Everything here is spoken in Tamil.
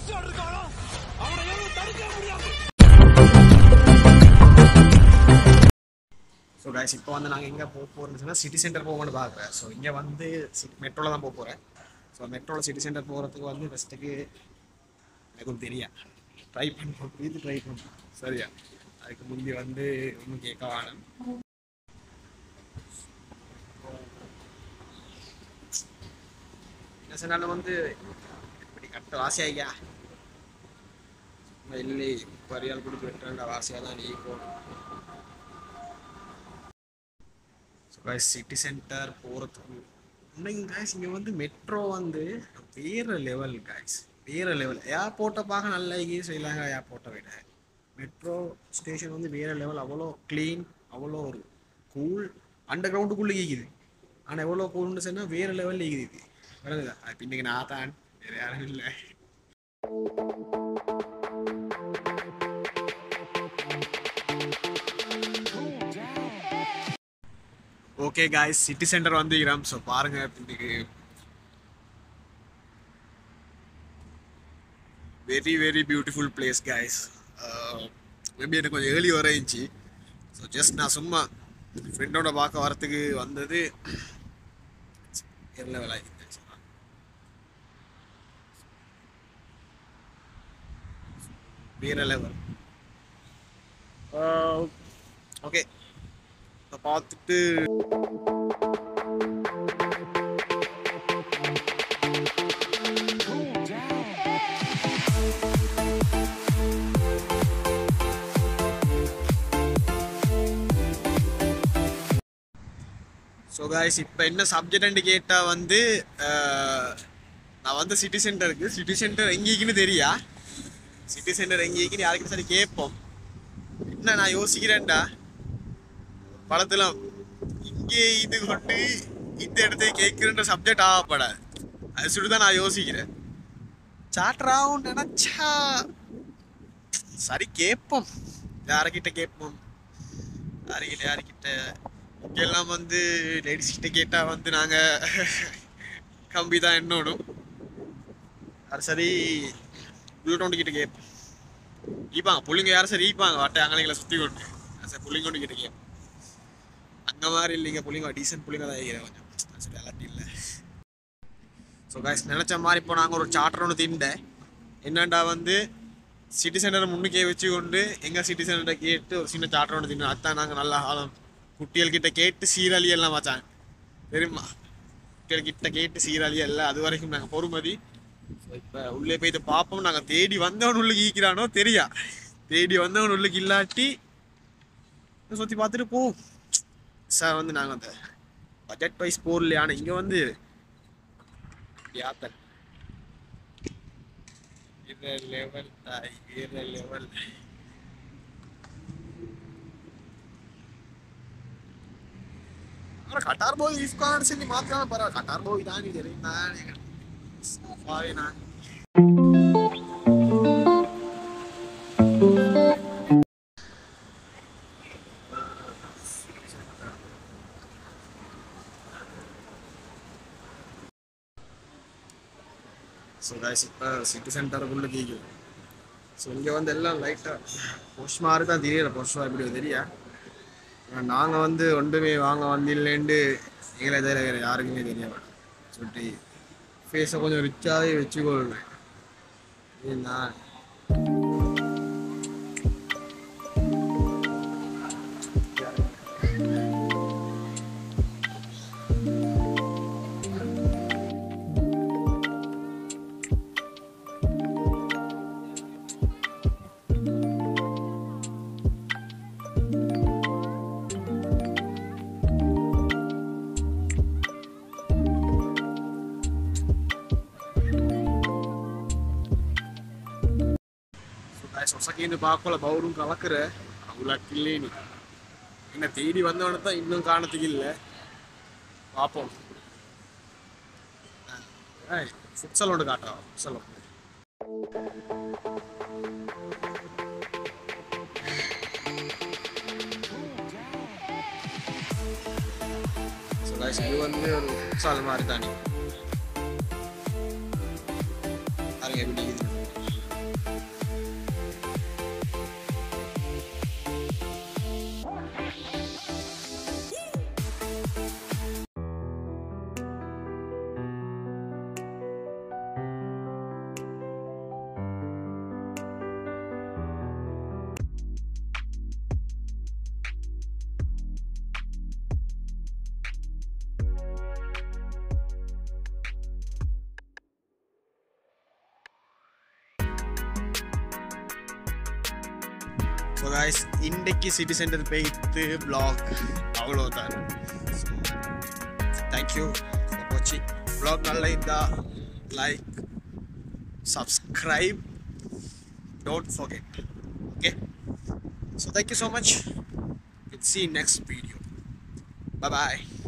ஸோ கைஸ் இப்போ வந்து நாங்கள் எங்கே போக போகிறோம்னு சொன்னால் சிட்டி சென்டர் போகணும்னு பார்க்குறேன் ஸோ இங்கே வந்து மெட்ரோவில் தான் போக போகிறேன் ஸோ மெட்ரோவில் சிட்டி சென்டர் போகிறதுக்கு வந்து ஃபஸ்ட்டுக்கு எனக்கு ஒன்று தெரியா ட்ரை பண்ணுறோம் இது ட்ரை பண்ணுறோம் சரியா அதுக்கு முந்தி வந்து ஒன்றும் கேட்க வேணும் என்ன சொன்னாலும் வந்து இப்படி கட்ட ஆசையா இல்லை பரியால் கொடுத்து வெட்டுற ஆசையாக தான் நீ போகணும் ஸோ காய்ஸ் சிட்டி சென்டர் போகிறதுக்கு இன்னைக்கு காய்ஸ் இங்கே வந்து மெட்ரோ வந்து வேற லெவல் காய்ஸ் வேற லெவல் ஏர்போர்ட்டை பார்க்க நல்லா இங்கே ஸ்ரீலங்கா ஏர்போர்ட்டை விட மெட்ரோ ஸ்டேஷன் வந்து வேற லெவல் அவ்வளோ க்ளீன் அவ்வளோ ஒரு கூல் அண்டர் கிரவுண்டுக்குள்ளே ஈக்குது ஆனால் எவ்வளோ கூல்னு சொன்னால் வேற லெவலில் ஈக்குது இது வருதுதா அது இன்னைக்கு நான் தான் வேறு யாரும் இல்லை ஓகே காய்ஸ் சிட்டி சென்டர் வந்துக்கிறோம் ஸோ பாருங்க இன்னைக்கு very very beautiful place guys maybe எனக்கு கொஞ்சம் ஏர்லி வர இருந்துச்சு ஸோ ஜஸ்ட் நான் சும்மா ஃப்ரெண்டோட பார்க்க வரத்துக்கு வந்தது வேற level ஆயிடுச்சு வேற லெவல் ஓகே பார்த்துட்டு ஸோ காய்ஸ் இப்போ என்ன சப்ஜெக்ட்னு கேட்டால் வந்து அஹ், நான் வந்து சிட்டி சென்டருக்கு சிட்டி சென்டர் எங்கேக்குன்னு தெரியா சிட்டி சென்டர் எங்கேக்குன்னு யாருக்கும் சரி கேட்போம் என்ன நான் யோசிக்கிறேன்டா படத்துல இங்கே இது கொண்டு இந்த இடத்தை கேட்குறன்ற சப்ஜெக்ட் ஆகப்படாது அது சொல்லி தான் நான் யோசிக்கிறேன் சாட்ராவும் நினச்சா சரி கேட்போம் யாருக்கிட்ட கேட்போம் யாருக்கிட்ட யாருக்கிட்ட இங்கெல்லாம் வந்து லேடிஸ் கிட்ட கேட்டால் வந்து நாங்கள் கம்பி தான் என்னோடும் அது சரி புல்லட்டோண்டு கிட்ட கேட்போம் ஈப்பாங்க புள்ளிங்க யாரும் சரி ஈப்பாங்க வாட்டை அங்கலைங்களை சுற்றி கொண்டு அது சரி புள்ளிங்கொண்டு கிட்ட கேட்போம் அங்கே மாதிரி இல்லைங்க புள்ளிங்க டீசென்ட் புள்ளிங்க தான் இருக்கிறேன் கொஞ்சம் அது சரி அல்லாட்டி இல்லை ஸோ கைஸ் நினச்ச மாதிரி இப்போ நாங்கள் ஒரு சார்ட்டர் ஒன்று திண்டேன் என்னண்டா வந்து சிட்டி சென்டரை முன்னுக்கே வச்சு கொண்டு எங்கள் சிட்டி சென்டரை கேட்டு ஒரு சின்ன சார்ட்டர் ஒன்று திண்டோம் அதான் நாங்கள் நல்லா ஆழம் குட்டிகள் கிட்ட கேட்டு சீராளி எல்லாம் வச்சாங்க தெரியுமா குட்டிகள் கிட்ட கேட்டு சீராளி எல்லாம் அது வரைக்கும் நாங்கள் பொறுமதி ஸோ இப்போ உள்ளே போயிட்டு பார்ப்போம் நாங்கள் தேடி வந்தவன் உள்ளுக்கு ஈக்கிறானோ தெரியா தேடி வந்தவன் உள்ளுக்கு இல்லாட்டி சுற்றி பார்த்துட்டு போவோம் சார் வந்து நாங்கள் அந்த பட்ஜெட் வைஸ் போடலையா ஆனால் இங்கே வந்து யாத்தல் வேற லெவல் தாய் வேற லெவல் அப்புறம் கட்டார் போய் இஃப் கார்டு சொல்லி மாத்திரம் பரவாயில்ல கட்டார் போய் தான் தெரியும் நான் சாரி நான் ஸோ கைஸ் இப்போ சிட்டி சென்டருக்குள்ளே கேட்குது ஸோ இங்கே வந்து எல்லாம் லைட்டாக பொஷ் மாதிரி தான் தெரியல பொஷ் எப்படி தெரியா நாங்கள் வந்து ஒன்றுமே வாங்க வந்தில்லேண்டு எங்களை தவிர வேறு யாருக்குமே தெரிய மாட்டோம் சொல்லிட்டு ஃபேஸை கொஞ்சம் ரிச்சாகவே வச்சுக்கொள்வேன் இது நான் சொசக்கின்னு பார்க்கல பவுரும் கலக்குற அவ்வளோக்கு இல்லைன்னு என்ன தேடி வந்தவன தான் இன்னும் காணத்துக்கு இல்லை பார்ப்போம் ஃபுட்சல் ஒன்று காட்டுறா ஃபுட்சல் ஸோ guys, இது வந்து ஒரு ஃபுட்சால் மாதிரி தானே பாருங்க எப்படி இருக்குது ஸோ காய்ஸ் இன்றைக்கு சிட்டி சென்டர் போயிட்டு பிளாக் அவ்வளோதான் தேங்க்யூ ஃபார் வாட்சிங் பிளாக் நல்லா இருந்தா like subscribe don't forget okay so thank you so much see next video bye bye